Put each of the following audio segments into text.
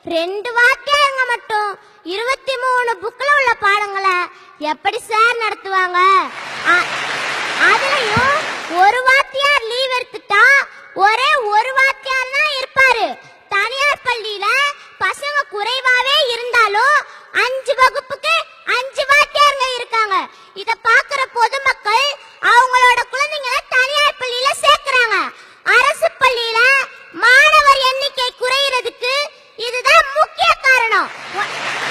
ரெண்டு வாத்தியாருங்க மட்டும் இருபத்தி மூணு புக்கில் உள்ள பாடங்களை எப்படி சார் நடத்துவாங்க அ- அதுலயும் ஒரு வாத்தியார் லீவ் எடுத்துட்டா ஒரே ஒரு வாத்தியார் தான் இருப்பாரு தனியார் பள்ளியில பசங்க குறைவாவே இருந்தாலும் அஞ்சு வகுப்புக்கு அஞ்சு வாத்தியாருங்க இருக்காங்க இத பாக்குற பொதுமக்கள் அவங்களோட குழந்தைங்களை தனியார் பள்ளியில சேர்க்கறாங்க அரசு பள்ளியில மாணவர் எண்ணிக்கை குறையிறதுக்கு இதுதான் முக்கிய காரணம் ஒ-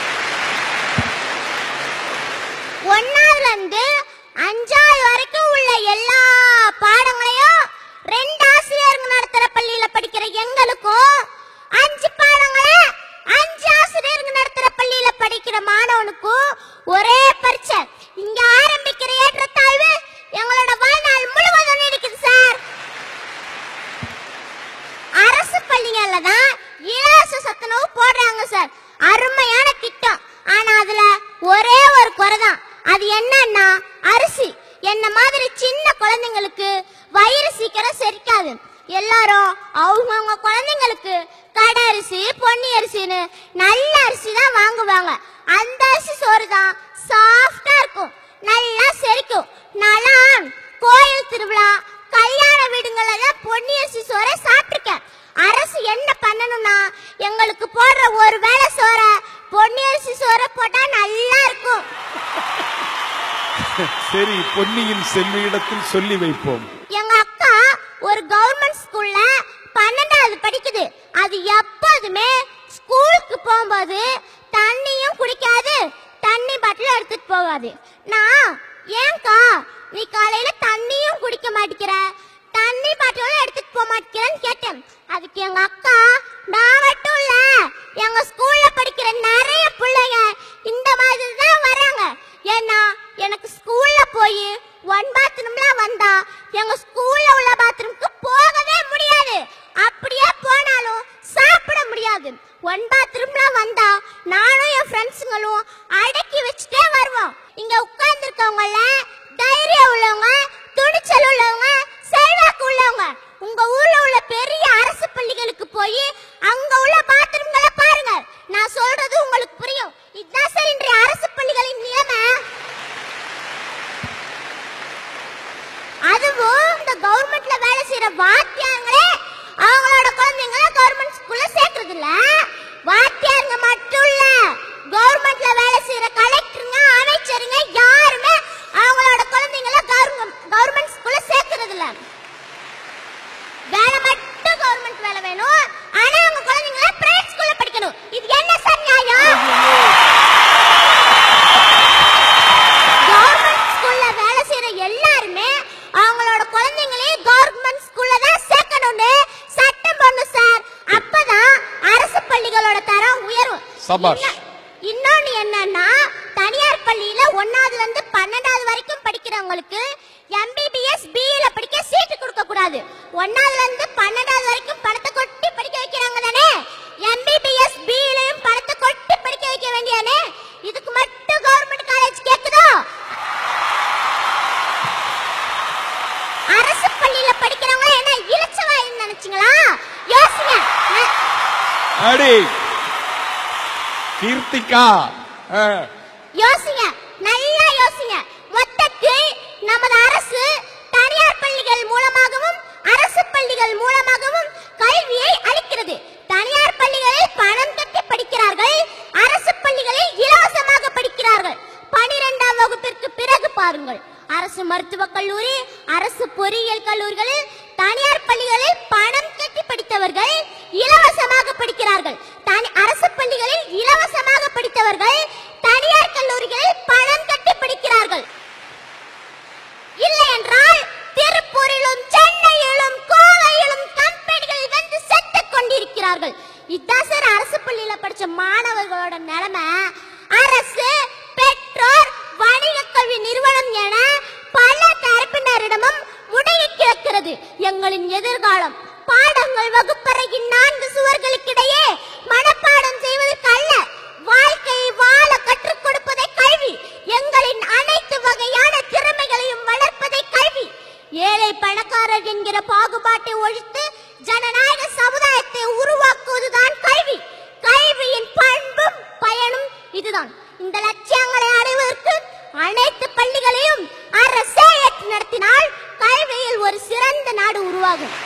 ஒன்னாவதுல இருந்து அஞ்சாவது வரைக்கும் உள்ள எல்லா பாடங்களையும் ரெண்டு ஆசிரியருங்க நடத்துற பள்ளியில படிக்கிற எங்களுக்கும் அஞ்சு பாடங்களை அஞ்சு ஆசிரியருங்க நடத்துற பள்ளியில படிக்கிற மாணவனுக்கும் ஒரே பரீட்சை இங்க ஆரம்பிக்கிற ஏற்றத்தாழ்வு எங்களோட வாழ்நாள் முழுவதும் நீடிக்குது சார் அரசு பள்ளிகள்ல தான் இலவச சத்துணவு போடுறாங்க சார் அருமையான திட்டம் ஆனா அதுல ஒரே ஒரு குறை தான் அது என்னன்னா அரிசி என்ன மாதிரி சின்ன குழந்தைங்களுக்கு வயிறு சீக்கிரம் செரிக்காது எல்லாரும் அவங்கவுங்க குழந்தைங்களுக்கு கடை அரிசி பொன்னி அரிசின்னு நல்ல அரிசி தான் வாங்குவாங்க அந்த அரிசி சோறு தான் சாஃப்டா இருக்கும் நல்லா செரிக்கும் நான் கோயில் திருவிழா கல்யாண வீடுங்கள்ல தான் பொன்னி அரிசி சோறை சாப்பிட்டிருக்கேன் அரசு என்ன பண்ணணும்னா எங்களுக்கு போடுற ஒரு வேளை சோறை பொன்னி அரிசி சோறை போட்டா நல்லா இருக்கும் சரி பொன்னியின் செல்வியிடத்தில் சொல்லி வைப்போம் எங்க அக்கா ஒரு கவர்மெண்ட் ஸ்கூல்ல பன்னெண்டாவது படிக்குது அது எப்போதுமே ஸ்கூலுக்கு போகும்போது தண்ணியும் குடிக்காது தண்ணி பாட்டில் எடுத்துட்டு போகாது நான் ஏன்க்கா நீ காலையில தண்ணியும் குடிக்க மாட்டேங்கிற தண்ணி பாட்டிலும் எடுத்துட்டு போக மாட்டேங்கிறேன்னு கேட்டேன் அதுக்கு எங்க அக்கா நான் மட்டும் இல்ல எங்க ஸ்கூல்ல படிக்கிற நிறைய பிள்ளைங்க இந்த மாதிரி தான் வராங்க ஏன்னா எனக்கு ஸ்கூல்ல போய் ஒன் பாத்ரூம்லாம் வந்தா எங்க ஸ்கூல்ல உள்ள பாத்ரூம்க்கு போகவே முடியாது அப்படியே போனாலும் சாப்பிட முடியாது ஒன் பாத்ரூம்லாம் வந்தா நானும் என் ஃப்ரெண்ட்ஸுங்களும் அடக்கி வச்சுட்டே வருவோம் இங்க உட்கார்ந்துருக்கவங்கள தைரியம் உள்ளவங்க துணிச்சல் உள்ளவங்க செல்வாக்கு உள்ளவங்க உங்க ஊர்ல உள்ள பெரிய அரசு பள்ளிகளுக்கு போய் அங்க உள்ள பாத்ரூம்களை பாருங்க நான் சொல்றது உங்களுக்கு புரியும் இதுதான் சார் இன்றைய அரசு பள்ளிகளின் நிலைமை அதுவும் இந்த கவர்மெண்ட்ல வேலை செய்யற வாத்தியாங்களே அவங்களோட குழந்தைங்கள கவர்மெண்ட் ஸ்கூல்ல சேர்க்கறது இல்ல வாத்தியாருங்க மட்டும் இல்ல கவர்மெண்ட்ல வேலை செய்யற கலெக்டருங்க அமைச்சருங்க யாருமே அவங்களோட குழந்தைங்கள கவர்மெண்ட் ஸ்கூல்ல சேர்க்கறது இல்ல வேலை மட்டும் கவர்மெண்ட் வேலை வேணும் ஆனா அவங்க குழந்தைங்கள பிரைவேட் ஸ்கூல்ல படிக்கணும் இது என்ன சார் நியாயம் கவர்மெண்ட் ஸ்கூல்ல வேலை செய்யற எல்லாருமே அவங்களோட குழந்தைங்களையும் கவர்மெண்ட் ஸ்கூல்ல தான் சேர்க்கணும்னு சட்டம் பண்ணும் சார் அப்பதான் அரசு பள்ளிகளோட தரம் உயரும் சபாஷ். இன்ன- இன்னொன்னு என்னன்னா தனியார் பள்ளியில ஒன்னாவதுல இருந்து பன்னெண்டாவது வரைக்கும் படிக்கிறவங்களுக்கு எம்பிபிஎஸ் பிஇல படிக்க சீட்டு கொடுக்க கூடாது ஒன்னாவதுல இருந்து பன்னெண்டாவது வரைக்கும் பணத்தை கொட்டி படிக்க வைக்கிறாங்க தானே எம்பிபிஎஸ் பிஇலையும் பணத்தை கொட்டி படிக்க வைக்க வேண்டியானே இதுக்கு மட்டும் கவர்மெண்ட் காலேஜ் கேக்குதோ அரசு பள்ளியில படிக்கிறவங்க என்ன இலச்சவாயின்னு நினைச்சீங்களா யோசிங்க ந- அடி கீர்த்திகா ஆ, யோசிங்க நல்லா யோசிங்க மொத்தத்தில் நமது அரசு தனியார் பள்ளிகள் மூலமாகவும் அரசு பள்ளிகள் மூலமாகவும் கல்வியை அளிக்கிறது தனியார் பள்ளிகளில் பணம் கட்டி படிக்கிறார்கள் அரசு பள்ளிகளில் இலவசமாக படிக்கிறார்கள் பனிரெண்டாம் வகுப்பிற்கு பிறகு பாருங்கள் அரசு மருத்துவக் கல்லூரி அரசு பொறியியல் கல்லூரிகளில் தனியார் பள்ளிகளில் பணம் கட்டி படித்தவர்கள் இலவசமாக படிக்கிறார்கள் தனி அரசு பள்ளிகளில் இலவசமாக படித்தவர்கள் தனியார் கல்லூரிகளில் பணம் கட்டி படிக்கிறார்கள் இல்லை என்றால் திருப்பூரிலும் சென்னையிலும் கோவையிலும் கம்பெனிகள் வந்து செத்துக் கொண்டிருக்கிறார்கள் இதான் சார் அரசு பள்ளியில படிச்ச மாணவர்களோட நிலைமை அரசு பெற்றோர் வணிக கல்வி நிறுவனம் என பல தரப்பினரிடமும் முடங்கி கிடக்கிறது எங்களின் எதிர்காலம் பாடங்கள் வகுப்பறையின் நான்கு சுவர்களுக்கிடையே மனப்பாடம் செய்வதற்கு அல்ல வாழ்க்கையை வாழ கற்றுக் கொடுப்பதே கல்வி எங்களின் அனைத்து வகையான திறமைகளையும் வளர்ப்பதே கல்வி ஏழை பணக்காரர் என்கிற பாகுபாட்டை ஒழித்து ஜனநாயக சமுதாயத்தை உருவாக்குவதுதான் கல்வி கல்வி இந்த நாடு உருவாகும்